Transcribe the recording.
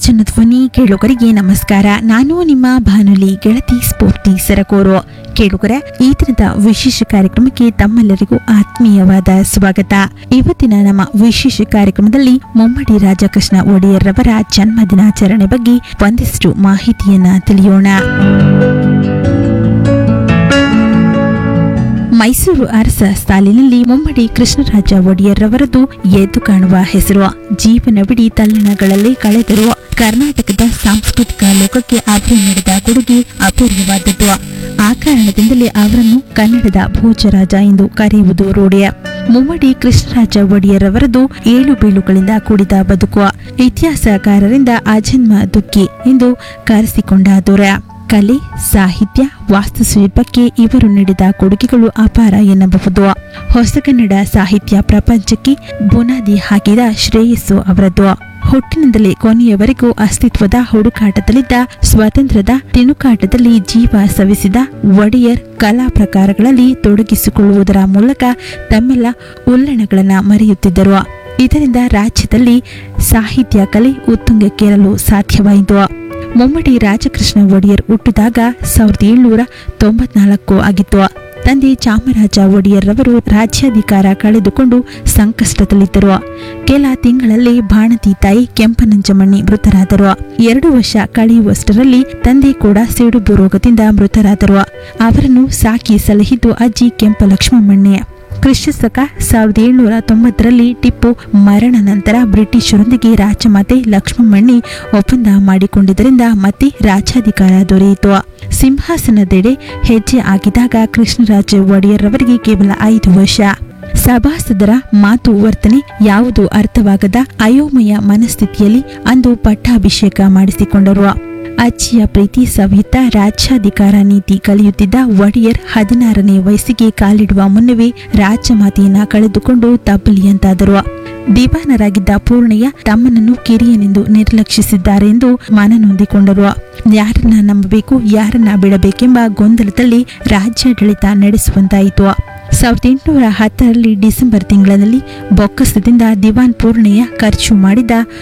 ಜನಧ್ವನಿ ಕೇಳುಗರಿಗೆ ನಮಸ್ಕಾರ ನಾನು ನಿಮ್ಮ ಭಾನುಲಿ ಗೆಳತಿ ಸ್ಫೂರ್ತಿ ಸರಕೋರು ಕೇಳುಗರ ಈ ದಿನದ ವಿಶೇಷ ಕಾರ್ಯಕ್ರಮಕ್ಕೆ ತಮ್ಮೆಲ್ಲರಿಗೂ ಆತ್ಮೀಯವಾದ ಸ್ವಾಗತ ಇವತ್ತಿನ ನಮ್ಮ ವಿಶೇಷ ಕಾರ್ಯಕ್ರಮದಲ್ಲಿ ಮುಮ್ಮಡಿ ರಾಜಕೃಷ್ಣ ಒಡೆಯರ್ ರವರ ಜನ್ಮ ದಿನಾಚರಣೆ ಬಗ್ಗೆ ಒಂದಿಷ್ಟು ಮಾಹಿತಿಯನ್ನ ತಿಳಿಯೋಣ ಮೈಸೂರು ಅರಸ ಸಾಲಿನಲ್ಲಿ ಮುಮ್ಮಡಿ ಕೃಷ್ಣರಾಜ ಒಡೆಯರ್ ರವರದು ಎದ್ದು ಕಾಣುವ ಹೆಸರು ಜೀವನವಿಡೀ ತಲ್ಲಣಗಳಲ್ಲಿ ಕಳೆದರು ಕರ್ನಾಟಕದ ಸಾಂಸ್ಕೃತಿಕ ಲೋಕಕ್ಕೆ ಅವರು ನೀಡಿದ ಕೊಡುಗೆ ಅಪೂರ್ವವಾದದ್ದು ಆ ಕಾರಣದಿಂದಲೇ ಅವರನ್ನು ಕನ್ನಡದ ಭೋಜರಾಜ ಎಂದು ಕರೆಯುವುದು ರೂಢಿ ಮುಮ್ಮಡಿ ಕೃಷ್ಣರಾಜ ಒಡೆಯರ್ ಅವರದು ಏಳು ಬೀಳುಗಳಿಂದ ಕೂಡಿದ ಬದುಕು ಇತಿಹಾಸಕಾರರಿಂದ ಅಜನ್ಮ ದುಃಖಿ ಎಂದು ಕರೆಸಿಕೊಂಡ ದೊರೆ ಕಲೆ ಸಾಹಿತ್ಯ ವಾಸ್ತುಶಿಲ್ಪಕ್ಕೆ ಇವರು ನೀಡಿದ ಕೊಡುಗೆಗಳು ಅಪಾರ ಎನ್ನಬಹುದು ಹೊಸಗನ್ನಡ ಸಾಹಿತ್ಯ ಪ್ರಪಂಚಕ್ಕೆ ಬುನಾದಿ ಹಾಕಿದ ಶ್ರೇಯಸ್ಸು ಅವರದ್ದು ಹುಟ್ಟಿನಿಂದಲೇ ಕೊನೆಯವರೆಗೂ ಅಸ್ತಿತ್ವದ ಹುಡುಕಾಟದಲ್ಲಿದ್ದ ಸ್ವಾತಂತ್ರ್ಯದ ತಿಣುಕಾಟದಲ್ಲಿ ಜೀವ ಸವಿಸಿದ ಒಡೆಯರ್ ಕಲಾ ಪ್ರಕಾರಗಳಲ್ಲಿ ತೊಡಗಿಸಿಕೊಳ್ಳುವುದರ ಮೂಲಕ ತಮ್ಮೆಲ್ಲ ಉಲ್ಲಣಗಳನ್ನು ಮರೆಯುತ್ತಿದ್ದರು ಇದರಿಂದ ರಾಜ್ಯದಲ್ಲಿ ಸಾಹಿತ್ಯ ಕಲೆ ಉತ್ತುಂಗಕ್ಕೇರಲು ಸಾಧ್ಯವಾಯಿತು ಮುಮ್ಮಡಿ ರಾಜಕೃಷ್ಣ ಒಡೆಯರ್ ಹುಟ್ಟಿದಾಗ ಸಾವಿರದ ಏಳುನೂರ ತೊಂಬತ್ನಾಲ್ಕು ಆಗಿತ್ತು ತಂದೆ ಚಾಮರಾಜ ಒಡೆಯರ್ ರವರು ರಾಜ್ಯಾಧಿಕಾರ ಕಳೆದುಕೊಂಡು ಸಂಕಷ್ಟದಲ್ಲಿದ್ದರು ಕೆಲ ತಿಂಗಳಲ್ಲಿ ಬಾಣತಿ ತಾಯಿ ಕೆಂಪನಂಜಮಣ್ಣಿ ಮೃತರಾದರು ಎರಡು ವರ್ಷ ಕಳೆಯುವಷ್ಟರಲ್ಲಿ ತಂದೆ ಕೂಡ ಸಿಡುಬು ರೋಗದಿಂದ ಮೃತರಾದರು ಅವರನ್ನು ಸಾಕಿ ಸಲಹಿದ್ದು ಅಜ್ಜಿ ಕೆಂಪಲಕ್ಷ್ಮಮ್ಮಣ್ಣಿ ಕ್ರಿಸ್ತಕ ಸಾವಿರದ ಏಳುನೂರ ತೊಂಬತ್ತರಲ್ಲಿ ಟಿಪ್ಪು ಮರಣ ನಂತರ ಬ್ರಿಟಿಷರೊಂದಿಗೆ ರಾಜಮಾತೆ ಲಕ್ಷ್ಮಮ್ಮಣ್ಣಿ ಒಪ್ಪಂದ ಮಾಡಿಕೊಂಡಿದ್ದರಿಂದ ಮತ್ತೆ ರಾಜ್ಯಾಧಿಕಾರ ದೊರೆಯಿತು ಸಿಂಹಾಸನದೆಡೆ ಹೆಜ್ಜೆ ಆಗಿದಾಗ ಕೃಷ್ಣರಾಜ ಒಡೆಯರ್ ಅವರಿಗೆ ಕೇವಲ ಐದು ವರ್ಷ ಸಭಾಸದರ ಮಾತು ವರ್ತನೆ ಯಾವುದು ಅರ್ಥವಾಗದ ಅಯೋಮಯ ಮನಸ್ಥಿತಿಯಲ್ಲಿ ಅಂದು ಪಟ್ಟಾಭಿಷೇಕ ಮಾಡಿಸಿಕೊಂಡರು ಅಜ್ಜಿಯ ಪ್ರೀತಿ ಸವಿತ ರಾಜ್ಯಾಧಿಕಾರ ನೀತಿ ಕಲಿಯುತ್ತಿದ್ದ ಒಡೆಯರ್ ಹದಿನಾರನೇ ವಯಸ್ಸಿಗೆ ಕಾಲಿಡುವ ಮುನ್ನವೇ ರಾಜಮಾತೆಯನ್ನ ಕಳೆದುಕೊಂಡು ತಬ್ಬಲಿಯಂತಾದರು ದಿವಾನರಾಗಿದ್ದ ಪೂರ್ಣಯ್ಯ ತಮ್ಮನನ್ನು ಕಿರಿಯನೆಂದು ನಿರ್ಲಕ್ಷಿಸಿದ್ದಾರೆ ಎಂದು ಮನನೊಂದಿಕೊಂಡರು ಯಾರನ್ನ ನಂಬಬೇಕು ಯಾರನ್ನ ಬಿಡಬೇಕೆಂಬ ಗೊಂದಲದಲ್ಲಿ ರಾಜ್ಯಾಡಳಿತ ನಡೆಸುವಂತಾಯಿತು ಸಾವಿರದ ಎಂಟುನೂರ ಹತ್ತರಲ್ಲಿ ಡಿಸೆಂಬರ್ ತಿಂಗಳಲ್ಲಿ ಬೊಕ್ಕಸದಿಂದ ದಿವಾನ್ ಪೂರ್ಣಯ್ಯ ಖರ್ಚು ಮಾಡಿದ